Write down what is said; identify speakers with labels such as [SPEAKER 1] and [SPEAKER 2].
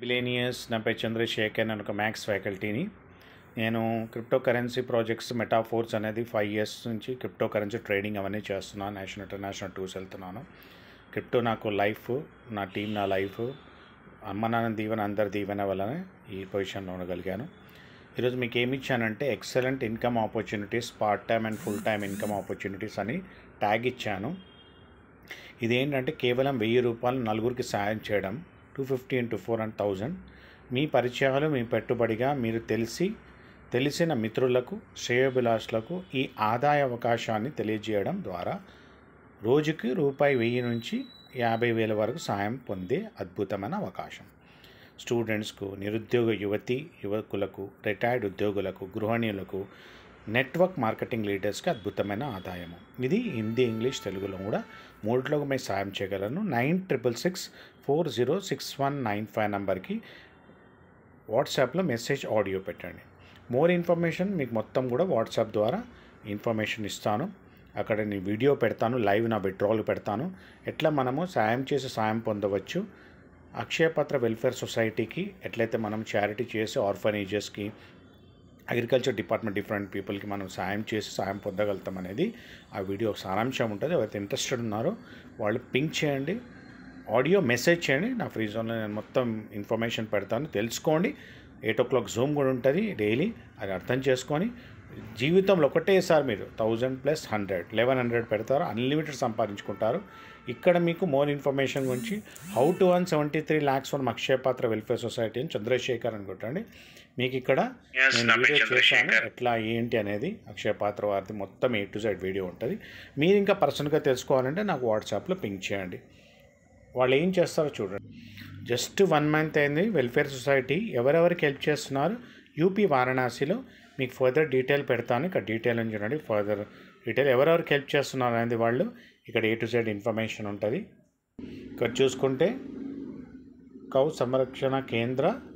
[SPEAKER 1] బిలేనియస్ నా పేరు చంద్రశేఖర్ నేను ఒక మ్యాథ్స్ ఫ్యాకల్టీని నేను క్రిప్టో కరెన్సీ ప్రాజెక్ట్స్ మెటాఫోర్స్ అనేది ఫైవ్ ఇయర్స్ నుంచి క్రిప్టో కరెన్సీ ట్రేడింగ్ అవన్నీ చేస్తున్నాను నేషనల్ ఇంటర్నేషనల్ టూర్స్ వెళ్తున్నాను క్రిప్టో నాకు లైఫ్ నా టీం నా లైఫ్ అమ్మ నాన్న దీవెన అందరి దీవెన వల్లనే ఈ పొజిషన్లో ఉండగలిగాను ఈరోజు మీకు ఏమి ఇచ్చానంటే excellent income opportunities part time and full time income opportunities అని ట్యాగ్ ఇచ్చాను ఇదేంటంటే కేవలం వెయ్యి రూపాయలు నలుగురికి సాయం చేయడం two fifty into four and thousand మీ పరిచయాలు మీ పెట్టుబడిగా మీరు తెలిసి తెలిసిన మిత్రులకు శ్రేయోభిలాషులకు ఈ ఆదాయ అవకాశాన్ని తెలియజేయడం ద్వారా రోజుకి రూపాయి వెయ్యి నుంచి యాభై వేల వరకు సాయం పొందే అద్భుతమైన అవకాశం స్టూడెంట్స్కు నిరుద్యోగ యువతి యువకులకు రిటైర్డ్ ఉద్యోగులకు గృహిణులకు నెట్వర్క్ మార్కెటింగ్ లీడర్స్కి అద్భుతమైన ఆదాయము ఇది హిందీ ఇంగ్లీష్ తెలుగులో కూడా మూడిలోకి మేము సాయం చేయగలను nine triple six four zero six one nine five నెంబర్కి వాట్సాప్లో మెసేజ్ ఆడియో పెట్టండి మోర్ ఇన్ఫర్మేషన్ మీకు మొత్తం కూడా వాట్సాప్ ద్వారా ఇన్ఫర్మేషన్ ఇస్తాను అక్కడ నేను వీడియో పెడతాను లైవ్ నా విడ్రాల్ పెడతాను ఎట్లా మనము సాయం చేసి సాయం పొందవచ్చు అక్షయపత్ర వెల్ఫేర్ సొసైటీకి ఎట్లయితే మనం చారిటీ చేసి ఆర్ఫనేజెస్కి అగ్రికల్చర్ డిపార్ట్మెంట్ డిఫరెంట్ పీపుల్కి మనం సాయం చేసి సాయం పొందగలుగుతాం అనేది ఆ వీడియో సారాంశం ఉంటుంది ఎవరైతే ఇంట్రెస్టెడ్ ఉన్నారో వాళ్ళు పింక్ చేయండి ఆడియో మెసేజ్ చేయండి నా ఫ్రీ జోన్లో నేను మొత్తం ఇన్ఫర్మేషన్ పెడతాను తెలుసుకోండి ఎయిట్ ఓ క్లాక్ జూమ్ కూడా ఉంటుంది డైలీ అది అర్థం చేసుకొని జీవితంలో ఒకటేసారి మీరు thousand plus hundred eleven hundred పెడతారు అన్లిమిటెడ్ సంపాదించుకుంటారు ఇక్కడ మీకు మోర్ ఇన్ఫర్మేషన్ గురించి how to one seventy three lakhs one Akshaya Patra welfare society అని చంద్రశేఖర్ అని కొట్టండి మీకు ఇక్కడ నేను వీడియో చేశాను ఎట్లా ఏంటి అనేది అక్షయపాత్ర వారిది మొత్తం ఏ టు జెడ్ వీడియో ఉంటుంది మీరు ఇంకా పర్సనల్గా తెలుసుకోవాలంటే నాకు వాట్సాప్లో పింక్ చేయండి వాళ్ళు ఏం చేస్తారో చూడండి జస్ట్ వన్ మంత్ అయింది వెల్ఫేర్ సొసైటీ ఎవరెవరికి హెల్ప్ చేస్తున్నారు యూపీ వారణాసిలో మీకు ఫర్దర్ డీటెయిల్ పెడతాను ఇక్కడ డీటెయిల్ అని చూడండి ఫర్దర్ డీటెయిల్ ఎవరెవరికి హెల్ప్ చేస్తున్నారు అనేది వాళ్ళు ఇక్కడ ఏ టు జెడ్ ఇన్ఫర్మేషన్ ఉంటుంది ఇక్కడ చూసుకుంటే కౌ సంరక్షణ కేంద్ర